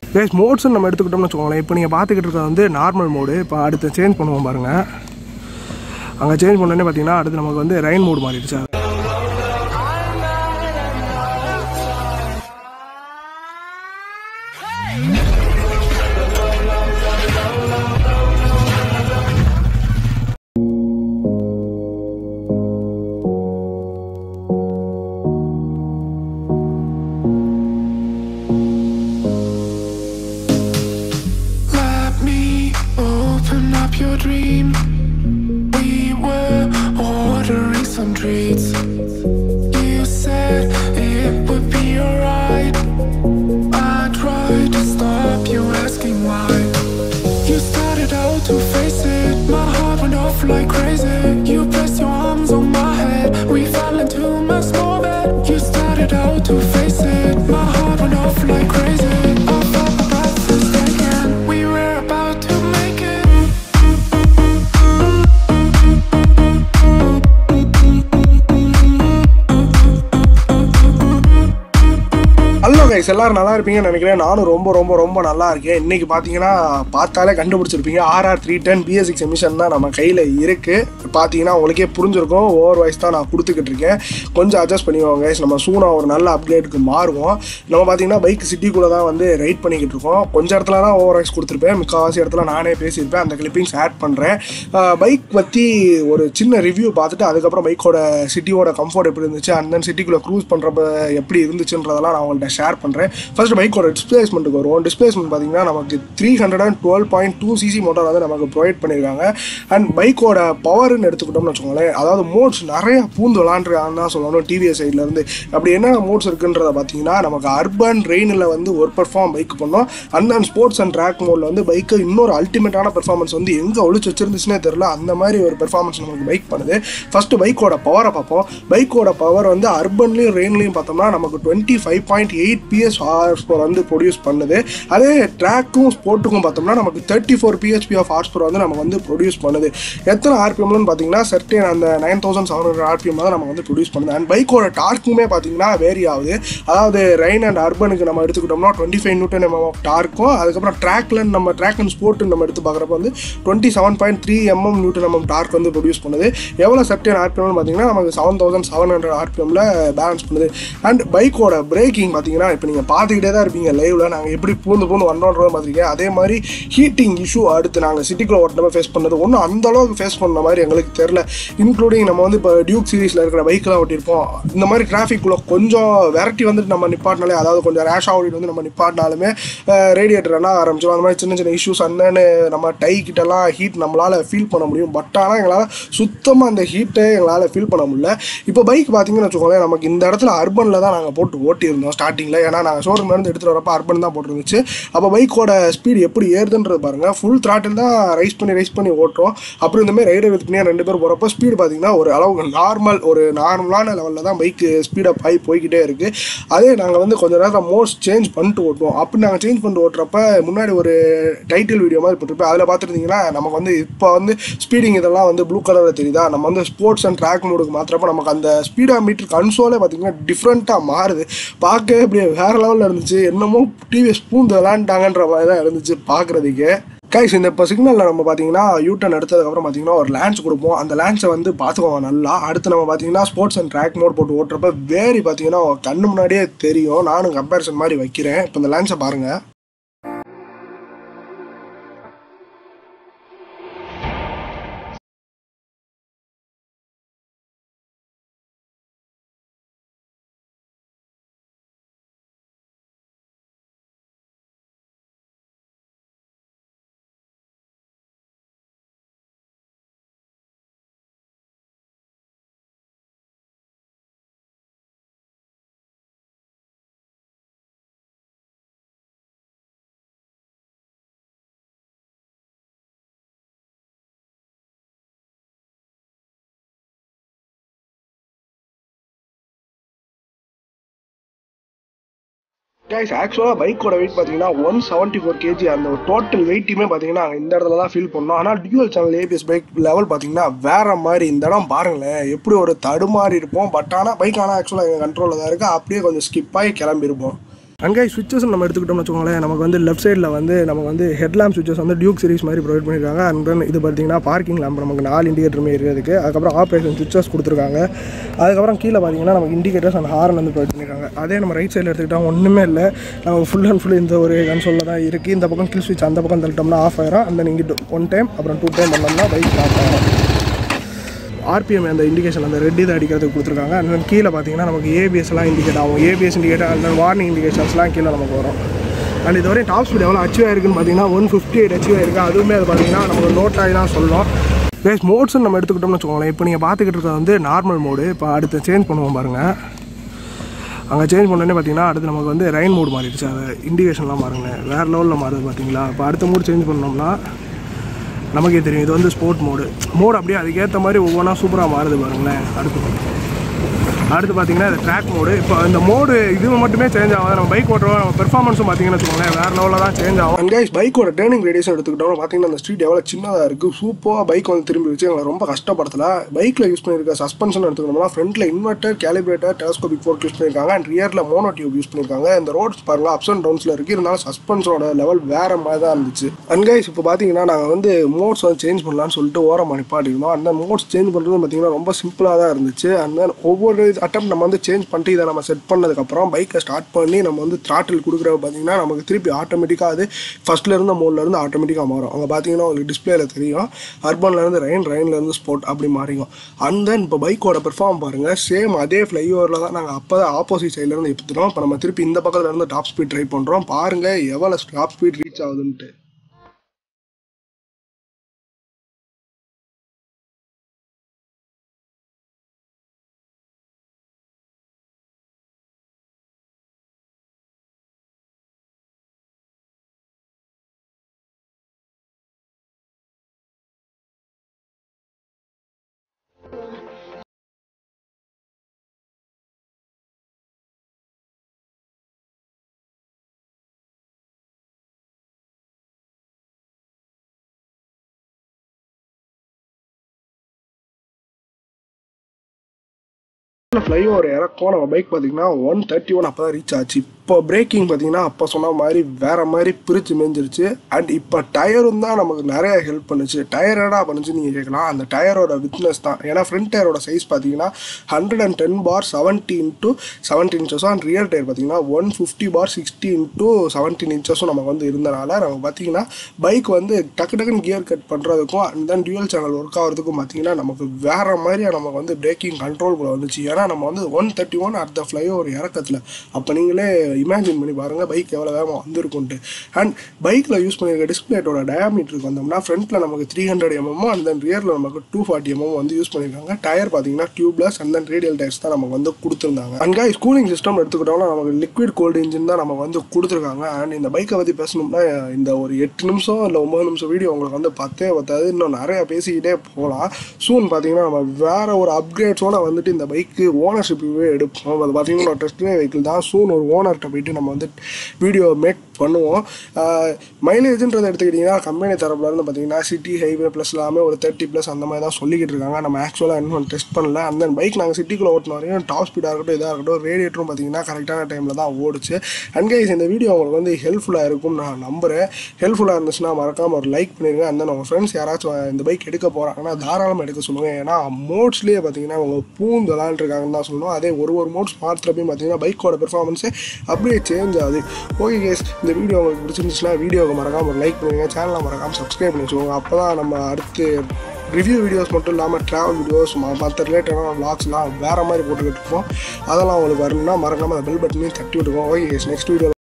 Case மோட்ஸ்னு நம்ம எடுத்துக்கிட்டோம்னு வச்சுக்கோங்களேன் இப்போ நீங்கள் பார்த்துக்கிட்டு இருக்கிறது வந்து நார்மல் மோடு இப்போ அடுத்து சேஞ்ச் பண்ணுவோம் பாருங்கள் அங்கே சேஞ்ச் பண்ணோடனே பார்த்தீங்கன்னா அடுத்து நமக்கு வந்து ரெயின் மோடு மாறிடுச்சு Let me open up your dream. We were ordering some treats. You said it would be alright. I tried to stop you asking why. You started out to face it. My heart went off like crazy. You placed your arms on my head. We fell into my small bed. You started out to face it. My heart went off like crazy. I felt my breath was taken. We were about to make it. Hello guys எல்லாரும் நல்லா இருப்பீங்கன்னு நினைக்கிறேன் நானும் ரொம்ப ரொம்ப ரொம்ப நல்லா இருக்கேன் இன்னைக்கு பார்த்தீங்கன்னா பார்த்தாலே கண்டுபிடிச்சிருப்பீங்க RR three ten BS six emission தான் நம்ம கையில் இருக்குது பார்த்தீங்கன்னா உங்களுக்கே புரிஞ்சிருக்கும் ஓவர் வாய்ஸ் தான் நான் கொடுத்துக்கிட்டு இருக்கேன் கொஞ்சம் அட்ஜஸ்ட் பண்ணிக்கோங்க guys. நம்ம சூனாக ஒரு நல்ல அப்டேட்டுக்கு மாறுவோம் நம்ம பார்த்தீங்கன்னா பைக் சிட்டிக்குள்ளே தான் வந்து ரைட் பண்ணிக்கிட்டு இருக்கோம் கொஞ்சம் இடத்துல தான் ஓவர் வாய்ஸ் கொடுத்துருப்பேன் முக்கால்வாசி இடத்துல நானே பேசியிருப்பேன் அந்த கிளிப்பிங்ஸ் ஆட் பண்ணுறேன் பைக் பற்றி ஒரு சின்ன ரிவ்யூ பார்த்துட்டு அதுக்கப்புறம் பைக்கோட சிட்டியோட கம்ஃபர்ட் எப்படி இருந்துச்சு அண்ட் தென் சிட்டிக்குள்ளே க்ரூஸ் பண்ணுறப்ப எப்படி இருந்துச்சுன்றதெல்லாம் நான் உங்கள்கிட்ட ஷேர் பண்ணுறேன் ஃபர்ஸ்ட் பைக்கோட டிஸ்பிளேஸ்மெண்ட்டுக்கு வருவோம் டிஸ்பிளேஸ்மெண்ட் பார்த்தீங்கன்னா நமக்கு three hundred and twelve point two CC motor வந்து நமக்கு ப்ரொவைட் பண்ணியிருக்காங்க அண்ட் பைக்கோட பவர்னு எடுத்துக்கிட்டோம்னு வச்சுக்கோங்களேன் அதாவது மோட்ஸ் நிறைய பூந்து விளாண்டுருக்காங்கன்னு தான் சொல்லணும் டிவிஎஸ் சைட்லேருந்து அப்படி என்ன மோட்ஸ் இருக்குன்றத பார்த்தீங்கன்னா நமக்கு அர்பன் ரெயினில் வந்து ஒரு பெர்ஃபார்ம் பைக் பண்ணோம் and then sports and track மோடில் வந்து பைக்கு இன்னொரு அல்டிமேட்டான பெர்ஃபார்மன்ஸ் வந்து எங்கே ஒழிச்சு வச்சிருந்துச்சுனே தெரில அந்த மாதிரி ஒரு பெர்ஃபார்மன்ஸ் நமக்கு பைக் பண்ணுது ஃபர்ஸ்ட் பைக்கோட பவரை பார்ப்போம் பைக்கோட பவர் வந்து அர்பன்லையும் ரெயின்லையும் பார்த்தோம்னா நமக்கு twenty five point eight PS horse power வந்து ப்ரொடியூஸ் பண்ணுது அதே ட்ராக்கும் ஸ்போர்ட்டுக்கும் பார்த்தோம்னா நமக்கு thirty four BHP of horse power வந்து நமக்கு வந்து ப்ரொடியூஸ் பண்ணுது எத்தனை ஆர்பிஎம்னு பார்த்தீங்கன்னா சர்டன் அந்த nine thousand seven hundred RPM தான் நமக்கு வந்து ப்ரொடியூஸ் பண்ணுது அண்ட் பைக்கோட டார்க்குமே பார்த்தீங்கன்னா வேரி ஆகுது அதாவது ரெயின் அண்ட் அர்பனுக்கு நம்ம எடுத்துக்கிட்டோம்னா twenty five newton MM of டார்க்கும் அதுக்கப்புறம் ட்ராக்ல நம்ம ட்ராக் அண்ட் ஸ்போர்ட் நம்ம எடுத்து பார்க்குறப்ப வந்து twenty seven point three MM newton MM torque வந்து ப்ரொடியூஸ் பண்ணுது எவ்வளோ சர்டன் ஆர்பிஎம்னு பார்த்தீங்கன்னா நமக்கு செவன் தௌசண்ட் செவன் ஹண்ட்ரட் ஆர்பிஎம்ல பேலன்ஸ் பண்ணுது அண்ட் பைக்கோட பிரேக்கிங் பார்த்தீங்கன்னா இப்போ நீங்கள் பார்த்துக்கிட்டே தான் இருப்பீங்க லைவ்ல நாங்கள் எப்படி பூந்து பூந்து வந்தோன்றத பார்த்துருக்கேன் அதே மாதிரி ஹீட்டிங் இஷ்யூ அடுத்து நாங்கள் சிட்டிக்குள்ள ஓட்டினப்ப ஃபேஸ் பண்ணது ஒன்றும் அந்த அளவுக்கு ஃபேஸ் பண்ண மாதிரி எங்களுக்கு தெரில இன்க்ளூடிங் நம்ம வந்து இப்போ டியூக் சீரிஸில் இருக்கிற பைக்கெலாம் ஓட்டியிருப்போம் இந்த மாதிரி டிராஃபிக்குள்ளே கொஞ்சம் வெரைட்டி வந்துட்டு நம்ம நிப்பாட்டினாலே அதாவது கொஞ்சம் ரேஷாக ஓடிட்டு வந்து நம்ம நிப்பாட்டினாலுமே ரேடியேட்டர் என்ன ஆரம்பிச்சிடும் அந்த மாதிரி சின்ன சின்ன இஷ்யூஸ் அண்ணன்னு நம்ம டை கிட்டலாம் ஹீட் நம்மளால் ஃபீல் பண்ண முடியும் பட் ஆனால் எங்களால் சுத்தமாக அந்த ஹீட்டை எங்களால் ஃபீல் பண்ண முடியல இப்போ பைக் பார்த்தீங்கன்னு வச்சுக்கோங்களேன் நமக்கு இந்த இடத்துல அர்பனில் தான் நாங்கள் போட்டு ஓட்டியிருந்தோம் ஸ்டார்டிங்கில் ஏன்னா நாங்கள் ஷோரூம்ல இருந்து எடுத்துகிட்டு வரப்போ அர்பன் தான் போட்டிருந்துச்சு அப்போ பைக்கோட ஸ்பீடு எப்படி ஏறுதுன்றது பாருங்கள் ஃபுல் த்ராட்டில் தான் ரைஸ் பண்ணி ரைஸ் பண்ணி ஓட்டுறோம் அப்புறம் இந்த மாதிரி ரைடர் வித் பின்னாடி ரெண்டு பேர் போகிறப்போ ஸ்பீடு பார்த்தீங்கன்னா ஒரு அளவுக்கு நார்மல் ஒரு நார்மலான லெவலில் தான் பைக்கு ஸ்பீடப் ஆகி போய்கிட்டே இருக்குது அதே நாங்கள் வந்து கொஞ்சம் நேரம் மோட்ஸ் சேஞ்ச் பண்ணிட்டு ஓட்டுவோம் அப்படி நாங்கள் சேஞ்ச் பண்ணிட்டு ஓட்டுறப்ப முன்னாடி ஒரு டைட்டில் வீடியோ மாதிரி போட்டிருப்பேன் அதில் பார்த்துருந்தீங்கன்னா நமக்கு வந்து இப்போ வந்து ஸ்பீடிங் இதெல்லாம் வந்து ப்ளூ கலரில் தெரியுதா நம்ம வந்து ஸ்போர்ட்ஸ் அண்ட் ட்ராக் மோடுக்கு மாத்திரப்ப நமக்கு அந்த ஸ்பீடா மீட்டர் கன்சோலே பார்த்தீங்கன்னா டிஃப்ரெண்ட்டாக மாறுது பார்க்கவே அப்படியே வேற லெவலில் இருந்துச்சு என்னமோ டிவிஎஸ் பூந்து விளாண்டாங்கன்ற மாதிரி தான் இருந்துச்சு பார்க்குறதுக்கு கைஸ் இந்த இப்போ சிக்னலில் நம்ம பார்த்தீங்கன்னா யூட்டன் எடுத்ததுக்கப்புறம் பார்த்தீங்கன்னா ஒரு லேன்ஸ் கொடுப்போம் அந்த லேன்ஸை வந்து பார்த்துக்கோங்க நல்லா அடுத்து நம்ம பார்த்தீங்கன்னா ஸ்போர்ட்ஸ் அண்ட் ட்ராக் மோட் போட்டு ஓட்டுறப்ப வேரி பார்த்தீங்கன்னா கண்ணு முன்னாடியே தெரியும் நானும் கம்பேரிசன் மாதிரி வைக்கிறேன் இப்போ இந்த லேன்ஸை பாருங்கள் கைஸ் ஆக்சுவலாக பைக்கோட வெயிட் பார்த்தீங்கன்னா ஒன் செவன்ட்டி ஃபோர் கேஜி அந்த டோட்டல் வெயிட்டுமே பார்த்தீங்கன்னா இந்த இடத்துல தான் ஃபீல் பண்ணோம் ஆனால் dual channel ABS bike level பார்த்தீங்கன்னா வேற மாதிரி இந்த இடம் பாருங்களேன் எப்படி ஒரு தடுமாறி இருப்போம் பட் ஆனால் பைக் ஆனால் ஆக்சுவலாக எங்கள் கண்ட்ரோலில் தான் இருக்குது அப்படியே கொஞ்சம் ஸ்கிப் ஆகி கிளம்பியிருப்போம் அங்கே சுவிச்சஸ் நம்ம எடுத்துக்கிட்டோம்னு வச்சுக்கோங்களேன் நமக்கு வந்து லெஃப்ட் சைடில் வந்து நமக்கு வந்து ஹெட்லாம்ப் சுவிச்சஸ் வந்து டியூக் சீரிஸ் மாதிரி ப்ரொவைட் பண்ணியிருக்காங்க அண்ட் தென் இது பார்த்தீங்கன்னா பார்க்கிங் லேம்ப் நமக்கு நாலு இண்டிகேட்டருமே இருக்கிறதுக்கு அதுக்கப்புறம் ஆப்ரேஷன் சுவிச்சஸ் கொடுத்துருக்காங்க அதுக்கப்புறம் கீழே பார்த்தீங்கன்னா நமக்கு இண்டிகேட்டர்ஸ் அண்ட் ஹார்ன் வந்து ப்ரொவைட் பண்ணியிருக்காங்க அதே நம்ம ரைட் சைடில் எடுத்துக்கிட்டோம் ஒன்றுமே இல்லை நம்ம ஃபுல் அண்ட் ஃபுல் இந்த ஒரு கன்சோலில் தான் இருக்குது இந்த பக்கம் கில் ஸ்விட்ச் அந்த பக்கம் தள்ளிட்டோம்னா ஆஃப் ஆயிரும் அந்த நீங்கள் ஒன் டைம் அப்புறம் டூ டைம் பண்ணோம்னா பைக் ஆஃப் ஆயிரும் ஆர்பிஎம் அந்த இண்டிகேஷன் அந்த ரெட் இது அடிக்கிறதுக்கு கொடுத்துருக்காங்க அண்ட் தென் கீழே பார்த்தீங்கன்னா நமக்கு ஏபிஎஸ்லாம் இண்டிகேட் ஆகும் ABS indicator and then warning இண்டிகேஷன்ஸ்லாம் கீழே நமக்கு வரும் அண்ட் இதுவரை டாப் ஸ்பீட் எவ்வளோ அச்சீவ் ஆயிருக்குன்னு பார்த்தீங்கன்னா ஒன் ஃபிஃப்டி எயிட் அச்சீவ் ஆயிருக்கு அதுவுமே அது பார்த்தீங்கன்னா நமக்கு நோட் ஆகி தான் சொல்லணும் பேஸ் மோட்ஸ்னு நம்ம எடுத்துக்கிட்டோம்னு வச்சுக்கோங்களேன் இப்போ நீங்கள் பார்த்துக்கிட்டு இருக்கிறது வந்து நார்மல் மோடு இப்போ அடுத்து சேஞ்ச் பண்ணுவோம் பாருங்கள் அங்கே சேஞ்ச் பண்ணோடனே பார்த்தீங்கன்னா அடுத்து நமக்கு வந்து ரெயின் மோடு மாறிடுச்சு அது இண்டிகேஷன்லாம் பாருங்க வேறு லெவலில் மாறுது பார்த்தீங்களா இப்போ அடுத்த மோடு சேஞ்ச் பண்ணோம்னா நமக்கே தெரியும் இது வந்து ஸ்போர்ட் மோடு மோடு அப்படியே அதுக்கேற்ற மாதிரி ஒவ்வொன்றா சூப்பராக மாறுது பாருங்களேன் அடுத்து அடுத்து பார்த்தீங்கன்னா இது ட்ராக் மோடு இப்போ இந்த மோடு இது மட்டுமே சேஞ்ச் ஆகாது நம்ம பைக் ஓட்டுறோம் நம்ம பெர்ஃபார்மன்ஸும் பார்த்தீங்கன்னு வச்சுக்கோங்களேன் வேறு லெவலில் தான் சேஞ்ச் ஆகும் அண்ட் கைஸ் பைக்கோட டேர்னிங் ரேடியஸ் எடுத்துக்கிட்டோம் பார்த்தீங்கன்னா அந்த ஸ்ட்ரீட் எவ்வளோ சின்னதாக இருக்குது சூப்பராக பைக் வந்து திரும்பி வச்சு எங்களை ரொம்ப கஷ்டப்படுத்தல பைக்கில் யூஸ் பண்ணியிருக்க சஸ்பென்ஷன் எடுத்துக்கிட்டோம்னா ஃப்ரண்ட்டில் inverter calibrator telescopic fork use பண்ணியிருக்காங்க அண்ட் ரியரில் மோனோ டியூப் யூஸ் பண்ணியிருக்காங்க இந்த ரோட்ஸ் பாருங்க அப்ஸ் அண்ட் டவுன்ஸில் இருக்குது இருந்தாலும் சஸ்பென்ஸோட லெவல் வேறு மாதிரி தான் இருந்துச்சு அண்ட் கைஸ் இப்போ பார்த்தீங்கன்னா நாங்கள் வந்து மோட்ஸ் வந்து சேஞ்ச் பண்ணலாம்னு சொல்லிட்டு ஓரம் நிப்பாட்டிருந்தோம் அந்த மோட்ஸ் சேஞ்ச் பண்ணுறது பார்த்தீங்கன்னா ரொம்ப சிம்பிளாக தான் இருந்துச்சு அண்ட் தென் ஒவ்வொரு அட்டம் நம்ம வந்து சேஞ்ச் பண்ணிட்டு இதை நம்ம செட் பண்ணதுக்கப்புறம் பைக்கை ஸ்டார்ட் பண்ணி நம்ம வந்து த்ராட்டில் கொடுக்குறப்ப பார்த்தீங்கன்னா நமக்கு திருப்பி ஆட்டோமேட்டிக்காக அது ஃபஸ்ட்டில் இருந்த மோட்ல இருந்து ஆட்டோமேட்டிக்காக மாறும் அங்கே பார்த்தீங்கன்னா உங்களுக்கு டிஸ்பிளேல தெரியும் அர்பன்ல இருந்து ரெயின் ரெயின்ல இருந்து ஸ்போர்ட் அப்படி மாறிக்கும் அண்ட் தென் இப்போ பைக்கோட பெர்ஃபார்ம் பாருங்க சேம் அதே ஃப்ளைஓவரில் தான் நாங்கள் அப்போ தான் ஆப்போசிட் சைட்ல இருந்து எடுத்துட்டோம் இப்போ நம்ம திருப்பி இந்த பக்கத்துல இருந்து டாப் ஸ்பீட் ட்ரை பண்ணுறோம் பாருங்க எவ்வளோ டாப் ஸ்பீட் ரீச் ஆகுதுன்ட்டு ஃப்ளைஓவர் இறக்கும் நம்ம பைக் பார்த்தீங்கன்னா ஒன் தேர்ட்டி ஒன் அப்போ தான் ரீச் ஆச்சு இப்போ பிரேக்கிங் பார்த்தீங்கன்னா அப்போ சொன்ன மாதிரி வேற மாதிரி பிரித்து மேஞ்சிருச்சு அண்ட் இப்போ டயரும் தான் நமக்கு நிறைய ஹெல்ப் பண்ணுச்சு டயர் என்னடா பண்ணுச்சு நீங்கள் கேட்கலாம் அந்த டயரோட வித்னஸ் தான் ஏன்னா ஃப்ரண்ட் டயரோட சைஸ் பார்த்தீங்கன்னா hundred and ten bar seventy into seventeen இன்ச்சஸும் அண்ட் ரியல் டயர் பார்த்தீங்கன்னா one fifty bar sixty into seventeen இன்ச்சஸும் நமக்கு வந்து இருந்தனால நம்ம பார்த்தீங்கன்னா பைக் வந்து டக்கு டக்குன்னு கியர் கட் பண்ணுறதுக்கும் and then dual channel work ஆகிறதுக்கும் பார்த்தீங்கன்னா நமக்கு வேற மாதிரியா நமக்கு வந்து பிரேக்கிங் கண்ட்ரோல் வந்துச்சு ஏன்னா நம்ம வந்து one thirty one at the flyover இறக்கத்தில் அப்போ நீங்களே இமேஜின் பண்ணி பாருங்கள் பைக் எவ்வளோ வேகமாக வந்திருக்குன்ட்டு அண்ட் பைக்கில் யூஸ் பண்ணியிருக்க டிஸ்பிளேட்டோட டயாமீட்டருக்கு வந்தோம்னா ஃப்ரண்ட்டில் நமக்கு three hundred MM and then ரியரில் நமக்கு டூ ஃபார்ட்டி எம்எம் வந்து யூஸ் பண்ணியிருக்காங்க டயர் பார்த்தீங்கன்னா tubeless and then radial tyres தான் நமக்கு வந்து கொடுத்துருந்தாங்க அண்ட் guys கூலிங் சிஸ்டம் எடுத்துக்கிட்டோம்னா நமக்கு லிக்விட் கோல்டு இன்ஜின் தான் நமக்கு வந்து கொடுத்துருக்காங்க அண்ட் இந்த பைக்கை பற்றி பேசணும்னா இந்த ஒரு எட்டு நிமிஷம் இல்லை ஒம்பது நிமிஷம் வீடியோ உங்களுக்கு வந்து பத்தே பத்தாது இன்னும் நிறைய பேசிக்கிட்டே போகலாம் சூன் பார்த்தீங்கன்னா நம்ம வேற ஒரு அப்கிரேட்ஸோட வந்துட்டு இந்த பைக்கு ஓனர்ஷிப்பே எடுப்போம் அது பார்த்தீங்கன்னா டெஸ்ட் வெஹிக்கிள் தான் சூன் ஒரு ஓனர்கிட்ட போயிட்டு நம்ம வந்து வீடியோ மேக் பண்ணுவோம் மைலேஜ்ன்றதை எடுத்துக்கிட்டிங்கன்னா கம்பெனி தரப்புலேருந்து பார்த்தீங்கன்னா சிட்டி ஹைவே ப்ளஸ் எல்லாமே ஒரு தேர்ட்டி ப்ளஸ் அந்த மாதிரி தான் சொல்லிக்கிட்டு இருக்காங்க நம்ம ஆக்சுவலாக இன்னும் டெஸ்ட் பண்ணல அந்த பைக் நாங்கள் சிட்டிக்குள்ளே ஓட்டின வரையும் டாப் ஸ்பீடாக இருக்கட்டும் இதாக இருக்கட்டும் ரேடியேட்டரும் பார்த்தீங்கன்னா கரெக்டான டைமில் தான் ஓடுச்சு அண்ட் கைஸ் இந்த வீடியோ உங்களுக்கு வந்து ஹெல்ப்ஃபுல்லாக இருக்கும் நான் நம்புகிறேன் ஹெல்ப்ஃபுல்லாக இருந்துச்சுன்னா மறக்காமல் ஒரு லைக் பண்ணிடுங்க அந்த உங்கள் ஃப்ரெண்ட்ஸ் யாராச்சும் இந்த பைக் எடுக்க போகிறாங்கன்னா தாராளமாக எடுக்க சொல்லுங்கள் ஏன்னா மோட்ஸ்லேயே பார்த்தீங்கன்னா அவங்க பூந்து விளாண்டுருக்காங்கன்னு தான் சொல்லணும் அதே ஒரு ஒரு மோட்ஸ் மாத்திரப்பையும் பார்த்தீங்கன்னா பைக்கோட பெர்ஃபார்மன்ஸே அப்படியே சேஞ்ச் ஆகுது ஓகே கேஸ் இந்த வீடியோ உங்களுக்கு பிடிச்சிருந்துச்சுன்னா வீடியோவுக்கு மறக்காமல் ஒரு லைக் பண்ணுங்க சேனலை மறக்காமல் சப்ஸ்கிரைப் பண்ணி வச்சுக்கோங்க அப்போ தான் நம்ம அடுத்து ரிவ்யூ வீடியோஸ் மட்டும் இல்லாமல் ட்ராவல் வீடியோஸ் மற்ற ரிலேட்டடான vlogsலாம் வேறு மாதிரி போட்டுக்கிட்டு இருப்போம் அதெல்லாம் உங்களுக்கு வரணும்னா மறக்காமல் பெல் பட்டனையும் தட்டி விட்டுருக்கோம் ஓகே நெக்ஸ்ட் வீடியோ